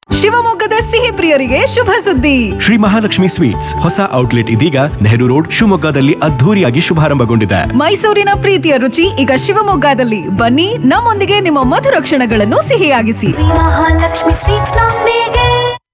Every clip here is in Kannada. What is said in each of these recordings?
ಶಿವಮೊಗ್ಗದ ಸಿಹಿ ಪ್ರಿಯರಿಗೆ ಶುಭ ಸುದ್ದಿ ಶ್ರೀ ಮಹಾಲಕ್ಷ್ಮಿ ಸ್ವೀಟ್ಸ್ ಹೊಸ ಔಟ್ಲೆಟ್ ಇದೀಗ ನೆಹರು ರೋಡ್ ಶಿವಮೊಗ್ಗದಲ್ಲಿ ಅದ್ಧೂರಿಯಾಗಿ ಶುಭಾರಂಭಗೊಂಡಿದೆ ಮೈಸೂರಿನ ಪ್ರೀತಿಯ ರುಚಿ ಈಗ ಶಿವಮೊಗ್ಗದಲ್ಲಿ ಬನ್ನಿ ನಮ್ಮೊಂದಿಗೆ ನಿಮ್ಮ ಮಧುರ ಕ್ಷಣಗಳನ್ನು ಸಿಹಿಯಾಗಿಸಿ ಮಹಾಲಕ್ಷ್ಮಿ ಸ್ವೀಟ್ಸ್ ನೊಂದಿಗೆ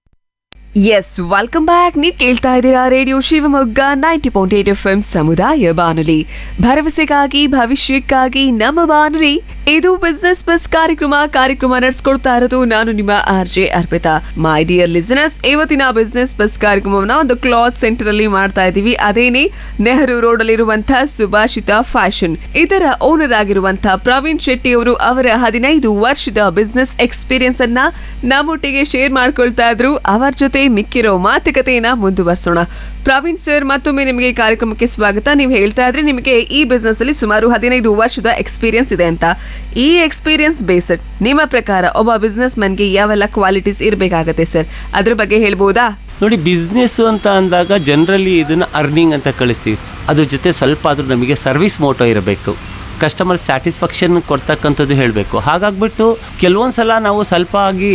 ಎಸ್ ವೆಲ್ಕಮ್ ಬ್ಯಾಕ್ ನೀವು ಕೇಳ್ತಾ ಇದ್ದೀರಾ radio Shivamogga ninety point eight F M ಸಮುದಾಯ ಬಾನುಲಿ ಭರವಸೆಗಾಗಿ ಭವಿಷ್ಯಕ್ಕಾಗಿ ನಮ್ಮ ಬಾನುಲಿ ಇದು ಬಿಸ್ನೆಸ್ ಬಸ್ ಕಾರ್ಯಕ್ರಮ ಕಾರ್ಯಕ್ರಮ ನಡೆಸ್ಕೊಡ್ತಾ ಇರೋದು ನಾನು ನಿಮ್ಮ R J Arpitha my dear listeners ಇವತ್ತಿನ ಬಿಸ್ನೆಸ್ ಬಸ್ ಕಾರ್ಯಕ್ರಮವನ್ನ ಒಂದು ಕ್ಲಾತ್ ಸೆಂಟರ್ ಅಲ್ಲಿ ಮಾಡ್ತಾ ಇದ್ದೀವಿ ಅದೇನೆ ನೆಹರು ರೋಡ್ ಅಲ್ಲಿರುವಂತಹ ಸುಭಾಷಿತ ಫ್ಯಾಷನ್ ಇದರ ಓನರ್ ಆಗಿರುವಂತಹ ಪ್ರವೀಣ್ ಶೆಟ್ಟಿ ಅವರು ಅವರ ಹದಿನೈದು ವರ್ಷದ ಬಿಸ್ನೆಸ್ ಎಕ್ಸ್ಪೀರಿಯನ್ಸ್ ಅನ್ನ ನಮ್ಮೊಟ್ಟಿಗೆ ಶೇರ್ ಮಾಡ್ಕೊಳ್ತಾ ಇದ್ರು ಅವರ ಜೊತೆ ಮಿಕ್ಕಿರೋ ಮಾತುಕತೆಯನ್ನ ಮುಂದುವರಿಸೋಣ ಪ್ರವೀಣ್ ಸರ್ ಮತ್ತೊಮ್ಮೆ ನಿಮಗೆ ಕಾರ್ಯಕ್ರಮಕ್ಕೆ ಸ್ವಾಗತ ನೀವು ಹೇಳ್ತಾ ಇದ್ರೆ ನಿಮಗೆ ಈ ಬಿಸ್ನೆಸ್ ಅಲ್ಲಿ ಸುಮಾರು ಹದಿನೈದು ವರ್ಷದ ಎಕ್ಸ್ಪೀರಿಯನ್ಸ್ ಇದೆ ಅಂತ ಈ ಎಕ್ಸ್ಪೀರಿಯನ್ಸ್ ಬೇಸ್ಡ್ ನಿಮ್ಮ ಪ್ರಕಾರ ಒಬ್ಬ ಬಿಸ್ನೆಸ್ ಮ್ಯಾನ್ಗೆ ಯಾವೆಲ್ಲ ಕ್ವಾಲಿಟೀಸ್ ಇರಬೇಕಾಗತ್ತೆ ಸರ್ ಅದ್ರ ಬಗ್ಗೆ ಹೇಳ್ಬೋದಾ ನೋಡಿ ಬಿಸ್ನೆಸ್ ಅಂತ ಅಂದಾಗ ಜನರಲಿ ಇದನ್ನು ಅರ್ನಿಂಗ್ ಅಂತ ಕಳಿಸ್ತೀವಿ ಅದ್ರ ಜೊತೆ ಸ್ವಲ್ಪ ಆದರೂ ನಮಗೆ ಸರ್ವಿಸ್ ಮೋಟೋ ಇರಬೇಕು ಕಸ್ಟಮರ್ ಸ್ಯಾಟಿಸ್ಫ್ಯಾಕ್ಷನ್ ಕೊಡ್ತಕ್ಕಂಥದ್ದು ಹೇಳಬೇಕು ಹಾಗಾಗ್ಬಿಟ್ಟು ಕೆಲವೊಂದು ಸಲ ನಾವು ಸ್ವಲ್ಪ ಆಗಿ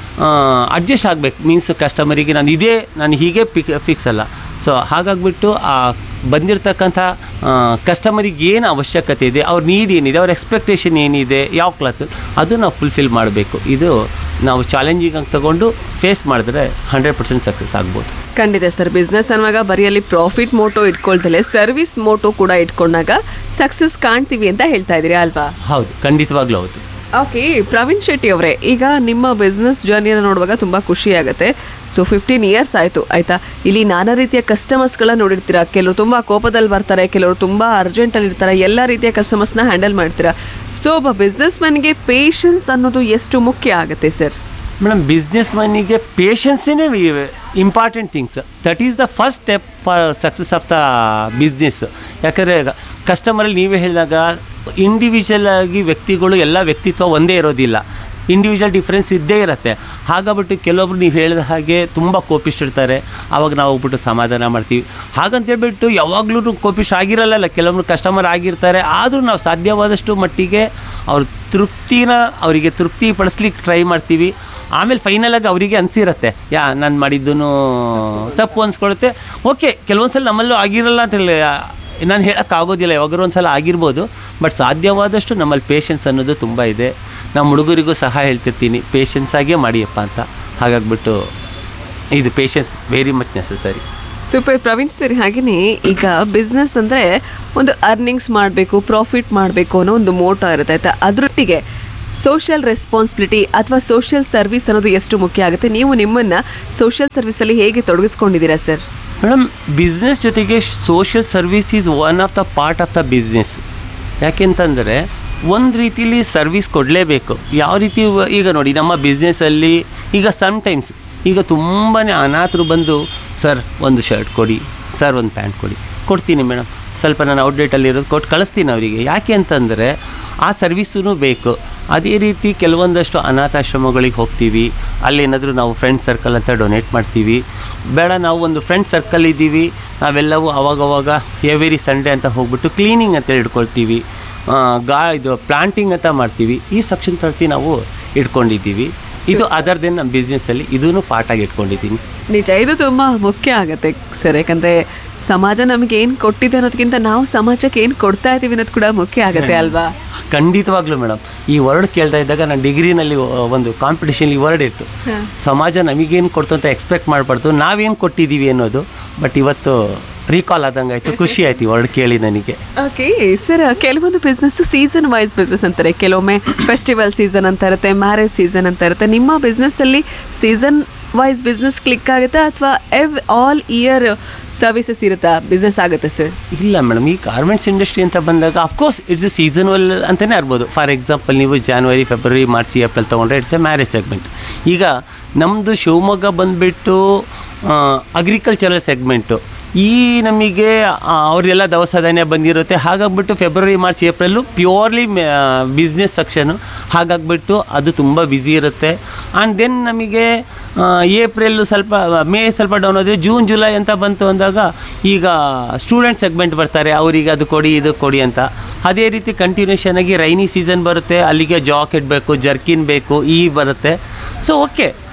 ಅಡ್ಜಸ್ಟ್ ಆಗಬೇಕು ಮೀನ್ಸ್ ಕಸ್ಟಮರಿಗೆ ನಾನು ಇದೇ ನಾನು ಹೀಗೆ ಪಿಕ್ ಫಿಕ್ಸ್ ಅಲ್ಲ ಸೊ ಹಾಗಾಗ್ಬಿಟ್ಟು ಆ ಬಂದಿರತಕ್ಕಂಥ ಕಸ್ಟಮರಿಗೆ ಏನು ಅವಶ್ಯಕತೆ ಇದೆ ಅವ್ರ ನೀಡ್ ಏನಿದೆ ಅವ್ರ ಎಕ್ಸ್ಪೆಕ್ಟೇಷನ್ ಏನಿದೆ ಯಾವ ಕ್ಲಾತ್ ಅದು ನಾವು ಫುಲ್ಫಿಲ್ ಮಾಡಬೇಕು ಇದು ನಾವು ಚಾಲೆಂಜಿಂಗ್ ಆಗಿ ತಗೊಂಡು ಫೇಸ್ ಮಾಡಿದ್ರೆ ಹಂಡ್ರೆಡ್ ಪರ್ಸೆಂಟ್ ಸಕ್ಸಸ್ ಆಗ್ಬೋದು ಖಂಡಿತ ಸರ್ ಬಿಸ್ನೆಸ್ ಅನ್ನುವಾಗ ಬರೀ ಅಲ್ಲಿ ಪ್ರಾಫಿಟ್ ಮೋಟೋ ಇಟ್ಕೊಳ್ತಲೇ ಸರ್ವಿಸ್ ಮೋಟೋ ಕೂಡ ಇಟ್ಕೊಂಡಾಗ ಸಕ್ಸಸ್ ಕಾಣ್ತೀವಿ ಅಂತ ಹೇಳ್ತಾ ಇದ್ದೀರಿ ಅಲ್ವಾ ಹೌದು ಖಂಡಿತವಾಗ್ಲೂ ಹೌದು ಓಕೆ ಪ್ರವೀಣ್ ಶೆಟ್ಟಿ ಅವರೇ ಈಗ ನಿಮ್ಮ ಬಿಸ್ನೆಸ್ ಜರ್ನಿಯನ್ನು ನೋಡುವಾಗ ತುಂಬ ಖುಷಿ ಆಗುತ್ತೆ ಸೊ ಫಿಫ್ಟೀನ್ ಇಯರ್ಸ್ ಆಯಿತು ಆಯಿತಾ ಇಲ್ಲಿ ನಾನಾ ರೀತಿಯ ಕಸ್ಟಮರ್ಸ್ಗಳನ್ನ ನೋಡಿರ್ತೀರಾ ಕೆಲವರು ತುಂಬ ಕೋಪದಲ್ಲಿ ಬರ್ತಾರೆ ಕೆಲವರು ತುಂಬ ಅರ್ಜೆಂಟಲ್ಲಿ ಇರ್ತಾರೆ ಎಲ್ಲ ರೀತಿಯ ಕಸ್ಟಮರ್ಸ್ನ ಹ್ಯಾಂಡಲ್ ಮಾಡ್ತೀರಾ ಸೊ ಒಬ್ಬ ಬಿಸ್ನೆಸ್ ಮ್ಯಾನ್ಗೆ ಪೇಷನ್ಸ್ ಅನ್ನೋದು ಎಷ್ಟು ಮುಖ್ಯ ಆಗುತ್ತೆ ಸರ್ ಮೇಡಮ್ ಬಿಸ್ನೆಸ್ ಮನಿಗೆ ಪೇಷನ್ಸೇ important things that is the first step for success of the business ಯಾಕಂದರೆ ಕಸ್ಟಮರಲ್ಲಿ ನೀವೇ ಹೇಳಿದಾಗ ಇಂಡಿವಿಜುವಲ್ ಆಗಿ ವ್ಯಕ್ತಿಗಳು ಎಲ್ಲ ವ್ಯಕ್ತಿತ್ವ ಒಂದೇ ಇರೋದಿಲ್ಲ ಇಂಡಿವಿಜುವಲ್ ಡಿಫ್ರೆನ್ಸ್ ಇದ್ದೇ ಇರುತ್ತೆ ಹಾಗಾಗ್ಬಿಟ್ಟು ಕೆಲವೊಬ್ರು ನೀವು ಹೇಳಿದ ಹಾಗೆ ತುಂಬ ಕೋಪಿಷ್ಟಿರ್ತಾರೆ ಆವಾಗ ನಾವು ಹೋಗ್ಬಿಟ್ಟು ಸಮಾಧಾನ ಮಾಡ್ತೀವಿ ಹಾಗಂತೇಳ್ಬಿಟ್ಟು ಯಾವಾಗಲೂ ಕೋಪಿಷ್ಟ ಆಗಿರಲ್ಲ ಕೆಲವೊಬ್ರು ಕಸ್ಟಮರ್ ಆಗಿರ್ತಾರೆ ಆದರೂ ನಾವು ಸಾಧ್ಯವಾದಷ್ಟು ಮಟ್ಟಿಗೆ ಅವ್ರ ತೃಪ್ತಿನ ಅವರಿಗೆ ತೃಪ್ತಿ ಪಡಿಸ್ಲಿಕ್ಕೆ ಟ್ರೈ ಮಾಡ್ತೀವಿ ಆಮೇಲೆ ಫೈನಲಾಗಿ ಅವರಿಗೆ ಅನಿಸಿರುತ್ತೆ ಯಾ ನಾನು ಮಾಡಿದ್ದೂ ತಪ್ಪು ಅನ್ಸ್ಕೊಳುತ್ತೆ ಓಕೆ ಕೆಲವೊಂದು ಸಲ ನಮ್ಮಲ್ಲೂ ಆಗಿರಲ್ಲ ಅಂತ ಹೇಳಿ ನಾನು ಹೇಳೋಕ್ಕಾಗೋದಿಲ್ಲ ಯಾವಾಗಾರು ಒಂದು ಸಲ ಆಗಿರ್ಬೋದು ಬಟ್ ಸಾಧ್ಯವಾದಷ್ಟು ನಮ್ಮಲ್ಲಿ ಪೇಷನ್ಸ್ ಅನ್ನೋದು ತುಂಬ ಇದೆ ನಮ್ಮ ಹುಡುಗರಿಗೂ ಸಹ ಹೇಳ್ತಿರ್ತೀನಿ ಪೇಷನ್ಸ್ ಆಗೇ ಮಾಡಿಯಪ್ಪ ಅಂತ ಹಾಗಾಗ್ಬಿಟ್ಟು ಇದು patience very much necessary super Praveen sir ಹಾಗೆಯೇ ಈಗ ಬಿಸ್ನೆಸ್ ಅಂದರೆ ಒಂದು ಅರ್ನಿಂಗ್ಸ್ ಮಾಡಬೇಕು ಪ್ರಾಫಿಟ್ ಮಾಡಬೇಕು ಅನ್ನೋ ಒಂದು ಮೋಟೋ ಇರುತ್ತೆ ಆಯ್ತಾ ಅದರೊಟ್ಟಿಗೆ ಸೋಷಿಯಲ್ ರೆಸ್ಪಾನ್ಸಿಬಿಲಿಟಿ ಅಥವಾ ಸೋಷಿಯಲ್ ಸರ್ವಿಸ್ ಅನ್ನೋದು ಎಷ್ಟು ಮುಖ್ಯ ಆಗುತ್ತೆ ನೀವು ನಿಮ್ಮನ್ನು ಸೋಷಿಯಲ್ ಸರ್ವಿಸಲ್ಲಿ ಹೇಗೆ ತೊಡಗಿಸ್ಕೊಂಡಿದ್ದೀರಾ ಸರ್ ಮೇಡಮ್ ಬಿಸ್ನೆಸ್ ಜೊತೆಗೆ social service is one of the part of the business ಯಾಕೆಂತಂದರೆ ಒಂದು ರೀತಿಲಿ ಸರ್ವಿಸ್ ಕೊಡಲೇಬೇಕು ಯಾವ ರೀತಿ ವ- ಈಗ ನೋಡಿ ನಮ್ಮ ಬಿಸ್ನೆಸ್ಸಲ್ಲಿ ಈಗ ಸಮ್ಟೈಮ್ಸ್ ಈಗ ತುಂಬಾ ಅನಾಥರು ಬಂದು ಸರ್ ಒಂದು ಶರ್ಟ್ ಕೊಡಿ ಸರ್ ಒಂದು ಪ್ಯಾಂಟ್ ಕೊಡಿ ಕೊಡ್ತೀನಿ ಮೇಡಮ್ ಸ್ವಲ್ಪ ನಾನು ಔಟ್ಡೇಟಲ್ಲಿರೋದು ಕೊಟ್ಟು ಕಳಿಸ್ತೀನಿ ಅವರಿಗೆ ಯಾಕೆ ಅಂತಂದರೆ ಆ ಸರ್ವಿಸೂ ಬೇಕು ಅದೇ ರೀತಿ ಕೆಲವೊಂದಷ್ಟು ಅನಾಥಾಶ್ರಮಗಳಿಗೆ ಹೋಗ್ತೀವಿ ಅಲ್ಲೇನಾದರೂ ನಾವು ಫ್ರೆಂಡ್ ಸರ್ಕಲ್ ಅಂತ ಡೊನೇಟ್ ಮಾಡ್ತೀವಿ ಬೇಡ ನಾವು ಒಂದು ಫ್ರೆಂಡ್ ಸರ್ಕಲ್ ಇದ್ದೀವಿ ನಾವೆಲ್ಲವೂ ಅವಾಗವಾಗ ಎವ್ರಿ ಸಂಡೇ ಅಂತ ಹೋಗ್ಬಿಟ್ಟು ಕ್ಲೀನಿಂಗ್ ಅಂತ ಇಟ್ಕೊಳ್ತೀವಿ ಆ, ಗಾ ಇದು ಪ್ಲಾಂಟಿಂಗ್ ಅಂತ ಮಾಡ್ತೀವಿ ಈ ಸೆಕ್ಷನ್ ತರ್ತಿ ನಾವು ಇಟ್ಕೊಂಡಿದ್ದೀವಿ ಇದು ಅದರ್ ದೆನ್ ನಮ್ಮ ಬಿಸ್ನೆಸ್ಸಲ್ಲಿ ಇದೂ ಪಾರ್ಟಾಗಿ ಇಟ್ಕೊಂಡಿದ್ದೀನಿ ನಿಜ ಇದು ತುಂಬ ಮುಖ್ಯ ಆಗುತ್ತೆ ಸರ್ ಯಾಕಂದರೆ ಸಮಾಜ ನಮಗೆ ಏನು ಕೊಟ್ಟಿದೆ ಅನ್ನೋದಕ್ಕಿಂತ ನಾವು ಸಮಾಜಕ್ಕೆ ಏನು ಕೊಡ್ತಾ ಇದ್ದೀವಿ ಅನ್ನೋದು ಕೂಡ ಮುಖ್ಯ ಆಗುತ್ತೆ ಅಲ್ವಾ ಖಂಡಿತವಾಗ್ಲೂ ಮೇಡಮ್ ಈ ವರ್ಡ್ ಕೇಳ್ತಾ ಇದ್ದಾಗ ನಾನು ಡಿಗ್ರಿನಲ್ಲಿ ಒಂದು ಕಾಂಪಿಟೇಷನ್ ಈ ವರ್ಡ್ ಇತ್ತು ಸಮಾಜ ನಮಗೇನು ಕೊಡ್ತು ಅಂತ ಎಕ್ಸ್ಪೆಕ್ಟ್ ಮಾಡಬಾರ್ದು ನಾವೇನು ಕೊಟ್ಟಿದ್ದೀವಿ ಅನ್ನೋದು ಬಟ್ ಇವತ್ತು ರೀಕಾಲ್ ಆದಂಗೆ ಆಯಿತು ಖುಷಿ ಆಯ್ತು ಈ ವರ್ಡ್ ಕೇಳಿ ನನಗೆ ಓಕೆ ಸರ್ ಕೆಲವೊಂದು ಬಿಸ್ನೆಸ್ ಸೀಸನ್ ವೈಸ್ ಬಿಸ್ನೆಸ್ ಅಂತಾರೆ ಕೆಲವೊಮ್ಮೆ ಫೆಸ್ಟಿವಲ್ ಸೀಸನ್ ಅಂತ ಇರುತ್ತೆ ಮ್ಯಾರೇಜ್ ಸೀಸನ್ ಅಂತ ಇರುತ್ತೆ ನಿಮ್ಮ business ಅಲ್ಲಿ ಸೀಸನ್ ವೈಸ್ ಬಿಸ್ನೆಸ್ ಕ್ಲಿಕ್ ಆಗುತ್ತಾ ಅಥವಾ ಎವ್ ಆಲ್ ಇಯರ್ ಸರ್ವಿಸಸ್ ಇರುತ್ತಾ ಬಿಸ್ನೆಸ್ ಆಗುತ್ತೆ ಸರ್ ಇಲ್ಲ ಮೇಡಮ್ ಈ ಗಾರ್ಮೆಂಟ್ಸ್ ಇಂಡಸ್ಟ್ರಿ ಅಂತ ಬಂದಾಗ ಅಫ್ಕೋರ್ಸ್ ಇಟ್ಸ್ ಎ ಸೀಸನ್ವಲ್ ಅಂತಲೇ ಇರ್ಬೋದು ಫಾರ್ ಎಕ್ಸಾಂಪಲ್ ನೀವು ಜಾನ್ವರಿ ಫೆಬ್ರವರಿ ಮಾರ್ಚ್ ಏಪ್ರಿಲ್ ತೊಗೊಂಡ್ರೆ ಇಟ್ಸ್ ಎ ಮ್ಯಾರೇಜ್ ಸೆಗ್ಮೆಂಟ್ ಈಗ ನಮ್ಮದು ಶಿವಮೊಗ್ಗ ಬಂದುಬಿಟ್ಟು ಅಗ್ರಿಕಲ್ಚರಲ್ ಸೆಗ್ಮೆಂಟು ಈ ನಮಗೆ ಆ, ಅವ್ರದ್ದೆಲ್ಲ ದವಸ ಧಾನ್ಯ ಬಂದಿರುತ್ತೆ ಹಾಗಾಗ್ಬಿಟ್ಟು February March April purely business section ಹಾಗಾಗ್ಬಿಟ್ಟು ಅದು ತುಂಬ ಬ್ಯುಸಿ ಇರುತ್ತೆ ಆ್ಯಂಡ್ ದೆನ್ ನಮಗೆ ಏಪ್ರಿಲ್ಲು ಸ್ವಲ್ಪ ಮೇ ಸ್ವಲ್ಪ ಡೌನ್ ಆದರೆ ಜೂನ್ ಜುಲೈ ಅಂತ ಬಂತು ಅಂದಾಗ ಈಗ ಸ್ಟೂಡೆಂಟ್ ಸೆಗ್ಮೆಂಟ್ ಬರ್ತಾರೆ ಅವರಿಗೆ ಅದು ಕೊಡಿ ಇದು ಕೊಡಿ ಅಂತ ಅದೇ ರೀತಿ ಕಂಟಿನ್ಯೂಷನ್ ಆಗಿ ರೈನಿ ಸೀಸನ್ ಬರುತ್ತೆ ಅಲ್ಲಿಗೆ ಜಾಕೆಟ್ ಬೇಕು ಜರ್ಕಿನ್ ಬೇಕು ಈ ಬರುತ್ತೆ ಸೊ ಓಕೆ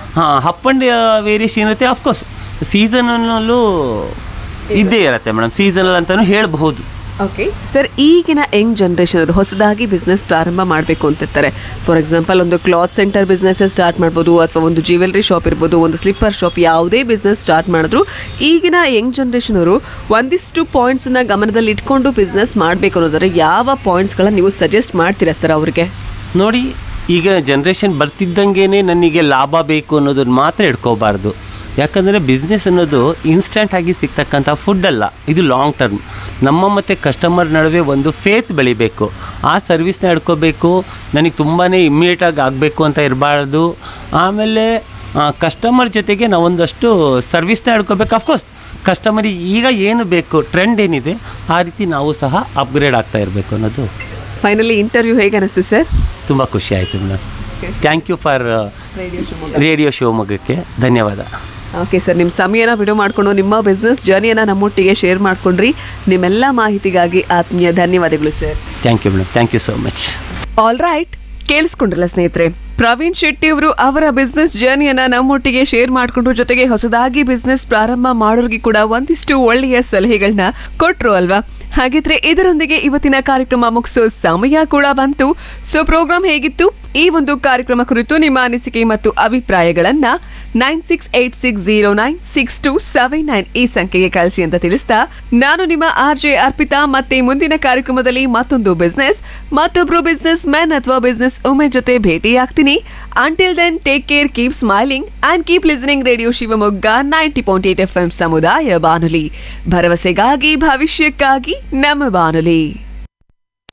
ಹಾಂ ಅಪ್ ಆ್ಯಂಡ್ ವೇರಿಯೇಷನ್ ಇರುತ್ತೆ ಅಫ್ಕೋರ್ಸ್ ಸೀಸನಲ್ಲೂ ಇದ್ದೇ ಇರುತ್ತೆ ಮೇಡಮ್ ಸೀಸನಲ್ ಅಂತಲೂ ಹೇಳಬಹುದು ಓಕೆ ಸರ್ ಈಗಿನ ಯಂಗ್ ಜನರೇಷನ್ ಅವರು ಹೊಸದಾಗಿ ಬಿಸ್ನೆಸ್ ಪ್ರಾರಂಭ ಮಾಡಬೇಕು ಅಂತಿರ್ತಾರೆ ಫಾರ್ ಎಕ್ಸಾಂಪಲ್ ಒಂದು ಕ್ಲಾತ್ ಸೆಂಟರ್ ಬಿಸ್ನೆಸ್ ಸ್ಟಾರ್ಟ್ ಮಾಡ್ಬೋದು ಅಥವಾ ಒಂದು ಜ್ಯುವೆಲ್ರಿ ಶಾಪ್ ಇರ್ಬೋದು ಒಂದು ಸ್ಲಿಪ್ಪರ್ ಶಾಪ್ ಯಾವುದೇ ಬಿಸ್ನೆಸ್ ಸ್ಟಾರ್ಟ್ ಮಾಡಿದ್ರು ಈಗಿನ ಯಂಗ್ ಜನರೇಷನ್ ಅವರು ಒಂದಿಷ್ಟು ಪಾಯಿಂಟ್ಸನ್ನ ಗಮನದಲ್ಲಿ ಇಟ್ಕೊಂಡು ಬಿಸ್ನೆಸ್ ಮಾಡಬೇಕು ಅನ್ನೋದಾದ್ರೆ ಯಾವ ಪಾಯಿಂಟ್ಸ್ಗಳನ್ನ ನೀವು ಸಜೆಸ್ಟ್ ಮಾಡ್ತೀರಾ ಸರ್ ಅವ್ರಿಗೆ ನೋಡಿ ಈಗ ಜನ್ರೇಷನ್ ಬರ್ತಿದ್ದಂಗೆ ನನಗೆ ಲಾಭ ಬೇಕು ಅನ್ನೋದನ್ನ ಮಾತ್ರ ಇಟ್ಕೋಬಾರ್ದು ಯಾಕಂದರೆ ಬಿಸ್ನೆಸ್ ಅನ್ನೋದು ಇನ್ಸ್ಟಂಟ್ ಆಗಿ ಸಿಗ್ತಕ್ಕಂಥ ಫುಡ್ ಅಲ್ಲ ಇದು ಲಾಂಗ್ ಟರ್ಮ್ ನಮ್ಮ ಮತ್ತು ಕಸ್ಟಮರ್ ನಡುವೆ ಒಂದು ಫೇತ್ ಬೆಳಿಬೇಕು ಆ ಸರ್ವಿಸ್ನ ಹಿಡ್ಕೋಬೇಕು ನನಗೆ ತುಂಬಾ ಇಮ್ಮಿಡಿಯೇಟಾಗಿ ಆಗಬೇಕು ಅಂತ ಇರಬಾರ್ದು ಆಮೇಲೆ ಕಸ್ಟಮರ್ ಜೊತೆಗೆ ನಾವೊಂದಷ್ಟು ಸರ್ವಿಸ್ನ ಹಿಡ್ಕೋಬೇಕು ಅಫ್ಕೋರ್ಸ್ ಕಸ್ಟಮರಿಗೆ ಈಗ ಏನು ಬೇಕು ಟ್ರೆಂಡ್ ಏನಿದೆ ಆ ರೀತಿ ನಾವು ಸಹ ಅಪ್ಗ್ರೇಡ್ ಆಗ್ತಾ ಇರಬೇಕು ಅನ್ನೋದು ಫೈನಲಿ ಇಂಟರ್ವ್ಯೂ ಹೇಗೆ ಅನಿಸ್ತು ಸರ್ ತುಂಬ ಖುಷಿ ಆಯಿತು madam thank you for radio ಶಿವಮೊಗ್ಗಕ್ಕೆ ಧನ್ಯವಾದ ಓಕೆ ಸರ್ ನಿಮ್ಮ ಸಮಯನ ಬಿಡು ಮಾಡಿಕೊಂಡು ನಿಮ್ಮ ಬಿಸ್ನೆಸ್ ಜರ್ನಿಯನ್ನು ನಮ್ಮೊಟ್ಟಿಗೆ ಶೇರ್ ಮಾಡ್ಕೊಂಡ್ರಿ ನಿಮ್ಮೆಲ್ಲ ಮಾಹಿತಿಗಾಗಿ ಆತ್ಮೀಯ ಧನ್ಯವಾದಗಳು sir thank you madam thank you so much all right ಕೇಳಿಸ್ಕೊಂಡ್ರಲ್ಲ ಸ್ನೇಹಿತರೆ ಪ್ರವೀಣ್ ಶೆಟ್ಟಿ ಅವರು ಅವರ ಬಿಸ್ನೆಸ್ ಜರ್ನಿಯನ್ನ ನಮ್ಮೊಟ್ಟಿಗೆ ಶೇರ್ ಮಾಡ್ಕೊಂಡ್ರು ಜೊತೆಗೆ ಹೊಸದಾಗಿ ಬಿಸ್ನೆಸ್ ಪ್ರಾರಂಭ ಮಾಡೋರಿಗೆ ಕೂಡ ಒಂದಿಷ್ಟು ಒಳ್ಳೆಯ ಸಲಹೆಗಳನ್ನ ಕೊಟ್ರು ಅಲ್ವಾ ಹಾಗಿದ್ರೆ ಇದರೊಂದಿಗೆ ಇವತ್ತಿನ ಕಾರ್ಯಕ್ರಮ ಮುಗಿಸೋ ಸಮಯ ಕೂಡ ಬಂತು ಸೊ ಪ್ರೋಗ್ರಾಮ್ ಹೇಗಿತ್ತು ಈ ಒಂದು ಕಾರ್ಯಕ್ರಮ ಕುರಿತು ನಿಮ್ಮ ಅನಿಸಿಕೆ ಮತ್ತು ಅಭಿಪ್ರಾಯಗಳನ್ನ nine six eight six zero nine six two seven nine ಈ ಸಂಖ್ಯೆಗೆ ಕಳಿಸಿ ಅಂತ ತಿಳಿಸ್ತಾ ನಾನು ನಿಮ್ಮ ಆರ್ ಜೆ ಅರ್ಪಿತಾ ಮತ್ತೆ ಮುಂದಿನ ಕಾರ್ಯಕ್ರಮದಲ್ಲಿ ಮತ್ತೊಂದು ಬಿಸ್ನೆಸ್ ಮತ್ತೊಬ್ರು ಬಿಸ್ನೆಸ್ ಮ್ಯಾನ್ ಅಥವಾ ಬಿಸ್ನೆಸ್ ಉಮೆ ಜೊತೆ ಭೇಟಿಯಾಗ್ತೀನಿ until then take care keep smiling and keep listening radio Shivamogga ninety point eight F M ಸಮುದಾಯ ಬಾನುಲಿ ಭರವಸೆಗಾಗಿ ಭವಿಷ್ಯಕ್ಕಾಗಿ ನಮ್ಮ ಬಾನುಲಿ